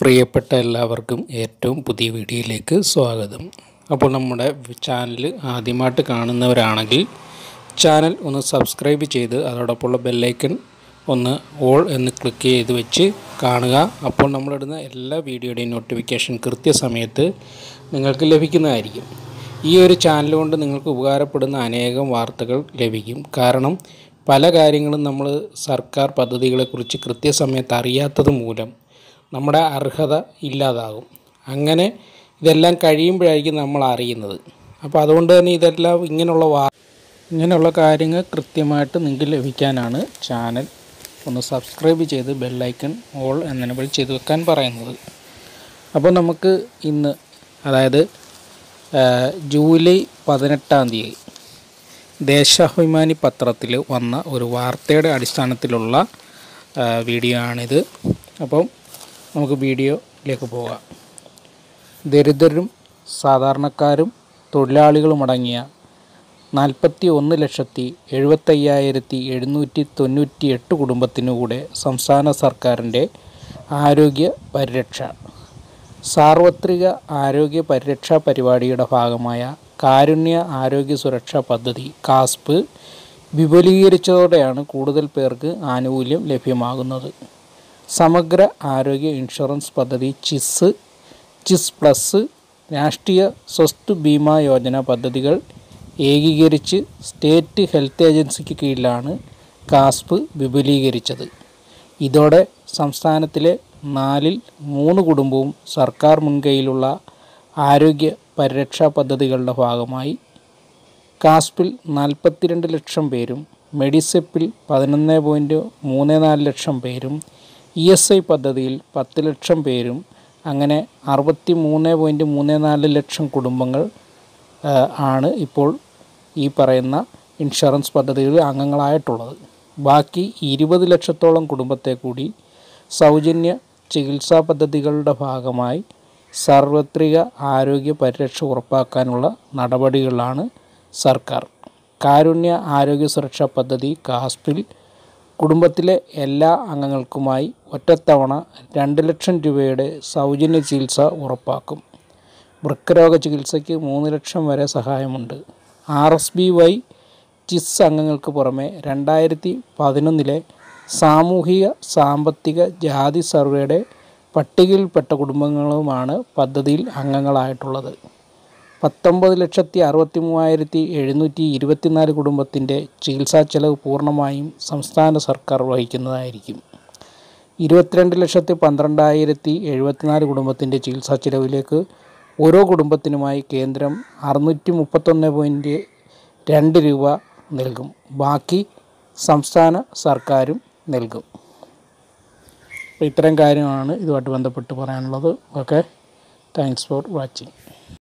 പ്രിയപ്പെട്ട എല്ലാവർക്കും ഏറ്റവും പുതിയ വീഡിയോയിലേക്ക് സ്വാഗതം അപ്പോൾ നമ്മുടെ ചാനൽ ആദ്യമായിട്ട് കാണുന്നവരാണെങ്കിൽ ചാനൽ ഒന്ന് സബ്സ്ക്രൈബ് ചെയ്ത് അതോടൊപ്പമുള്ള ബെല്ലൈക്കൺ ഒന്ന് ഓൾ എന്ന് ക്ലിക്ക് ചെയ്ത് വെച്ച് കാണുക അപ്പോൾ നമ്മളിടുന്ന എല്ലാ വീഡിയോയുടെയും നോട്ടിഫിക്കേഷൻ കൃത്യസമയത്ത് നിങ്ങൾക്ക് ലഭിക്കുന്നതായിരിക്കും ഈ ഒരു ചാനൽ കൊണ്ട് നിങ്ങൾക്ക് ഉപകാരപ്പെടുന്ന അനേകം വാർത്തകൾ ലഭിക്കും കാരണം പല കാര്യങ്ങളും നമ്മൾ സർക്കാർ പദ്ധതികളെക്കുറിച്ച് കൃത്യസമയത്ത് അറിയാത്തത് മൂലം നമ്മുടെ അർഹത ഇല്ലാതാകും അങ്ങനെ ഇതെല്ലാം കഴിയുമ്പോഴായിരിക്കും നമ്മൾ അറിയുന്നത് അപ്പോൾ അതുകൊണ്ട് തന്നെ ഇതെല്ലാം ഇങ്ങനെയുള്ള വാ ഇങ്ങനെയുള്ള കാര്യങ്ങൾ കൃത്യമായിട്ട് നിങ്ങൾക്ക് ലഭിക്കാനാണ് ചാനൽ ഒന്ന് സബ്സ്ക്രൈബ് ചെയ്ത് ബെല്ലൈക്കൺ ഓൾ എന്നെനബിൾ ചെയ്ത് വെക്കാൻ പറയുന്നത് അപ്പോൾ നമുക്ക് ഇന്ന് അതായത് ആ, ജൂലൈ പതിനെട്ടാം തീയതി ദേശാഭിമാനി പത്രത്തിൽ വന്ന ഒരു വാർത്തയുടെ അടിസ്ഥാനത്തിലുള്ള ആ, വീഡിയോ ആണിത് അപ്പം നമുക്ക് വീഡിയോയിലേക്ക് പോകാം ദരിദ്രരും സാധാരണക്കാരും തൊഴിലാളികളും അടങ്ങിയ നാൽപ്പത്തി ഒന്ന് ലക്ഷത്തി എഴുപത്തയ്യായിരത്തി എഴുന്നൂറ്റി തൊണ്ണൂറ്റി എട്ട് കുടുംബത്തിനു കൂടെ സംസ്ഥാന സർക്കാരിൻ്റെ ആരോഗ്യ പരിരക്ഷ സാർവത്രിക ആരോഗ്യ പരിരക്ഷാ പരിപാടിയുടെ ഭാഗമായ കാരുണ്യ ആരോഗ്യ സുരക്ഷാ പദ്ധതി കാസ്പ് വിപുലീകരിച്ചതോടെയാണ് കൂടുതൽ പേർക്ക് ആനുകൂല്യം ലഭ്യമാകുന്നത് സമഗ്ര ആരോഗ്യ ഇൻഷുറൻസ് പദ്ധതി ചിസ് ചിസ് പ്ലസ് രാഷ്ട്രീയ സ്വസ്ഥ് ബീമാ യോജന പദ്ധതികൾ ഏകീകരിച്ച് സ്റ്റേറ്റ് ഹെൽത്ത് ഏജൻസിക്ക് കീഴിലാണ് കാസ്പ് വിപുലീകരിച്ചത് ഇതോടെ സംസ്ഥാനത്തിലെ നാലിൽ മൂന്ന് കുടുംബവും സർക്കാർ മുൻകൈയിലുള്ള ആരോഗ്യ പരിരക്ഷാ പദ്ധതികളുടെ ഭാഗമായി കാസ്പിൽ നാൽപ്പത്തിരണ്ട് ലക്ഷം പേരും മെഡിസെപ്പിൽ പതിനൊന്ന് പോയിൻറ്റ് മൂന്ന് നാല് ലക്ഷം പേരും ഇ എസ് ഐ പദ്ധതിയിൽ പത്ത് ലക്ഷം പേരും അങ്ങനെ അറുപത്തി മൂന്ന് പോയിൻറ്റ് മൂന്ന് നാല് ലക്ഷം കുടുംബങ്ങൾ ആ, ആണ് ഇപ്പോൾ ഈ പറയുന്ന ഇൻഷുറൻസ് പദ്ധതികളിൽ അംഗങ്ങളായിട്ടുള്ളത് ബാക്കി ഇരുപത് ലക്ഷത്തോളം കുടുംബത്തെ കൂടി സൗജന്യ ചികിത്സാ പദ്ധതികളുടെ ഭാഗമായി സാർവത്രിക ആരോഗ്യ പരിരക്ഷ ഉറപ്പാക്കാനുള്ള നടപടികളാണ് സർക്കാർ കാരുണ്യ ആരോഗ്യ സുരക്ഷാ പദ്ധതി കാസ്പിൽ കുടുംബത്തിലെ എല്ലാ അംഗങ്ങൾക്കുമായി ഒറ്റത്തവണ രണ്ട് ലക്ഷം രൂപയുടെ സൗജന്യ ചികിത്സ ഉറപ്പാക്കും വൃക്കരോഗ ചികിത്സയ്ക്ക് മൂന്ന് ലക്ഷം വരെ സഹായമുണ്ട് R S B Y CHIS അംഗങ്ങൾക്ക് പുറമെ രണ്ടായിരത്തി പതിനൊന്നിലെ സാമൂഹിക സാമ്പത്തിക ജാതി സർവേയുടെ പട്ടികയിൽപ്പെട്ട കുടുംബങ്ങളുമാണ് പദ്ധതിയിൽ അംഗങ്ങളായിട്ടുള്ളത് പത്തൊമ്പത് ലക്ഷത്തി അറുപത്തി മൂവായിരത്തി എഴുന്നൂറ്റി ഇരുപത്തിനാല് കുടുംബത്തിൻ്റെ ചികിത്സാ ചെലവ് പൂർണ്ണമായും സംസ്ഥാന സർക്കാർ വഹിക്കുന്നതായിരിക്കും ഇരുപത്തിരണ്ട് ലക്ഷത്തി പന്ത്രണ്ടായിരത്തി എഴുപത്തിനാല് കുടുംബത്തിൻ്റെ ചികിത്സാ ചെലവിലേക്ക് ഓരോ കുടുംബത്തിനുമായി കേന്ദ്രം അറുന്നൂറ്റി മുപ്പത്തൊന്ന് പോയിൻറ്റ് രണ്ട് രൂപ നൽകും ബാക്കി സംസ്ഥാന സർക്കാരും നൽകും അപ്പോൾ ഇത്തരം കാര്യമാണ് ഇതുമായിട്ട് ബന്ധപ്പെട്ട് പറയാനുള്ളത് ഓക്കെ താങ്ക്സ് ഫോർ വാച്ചിങ്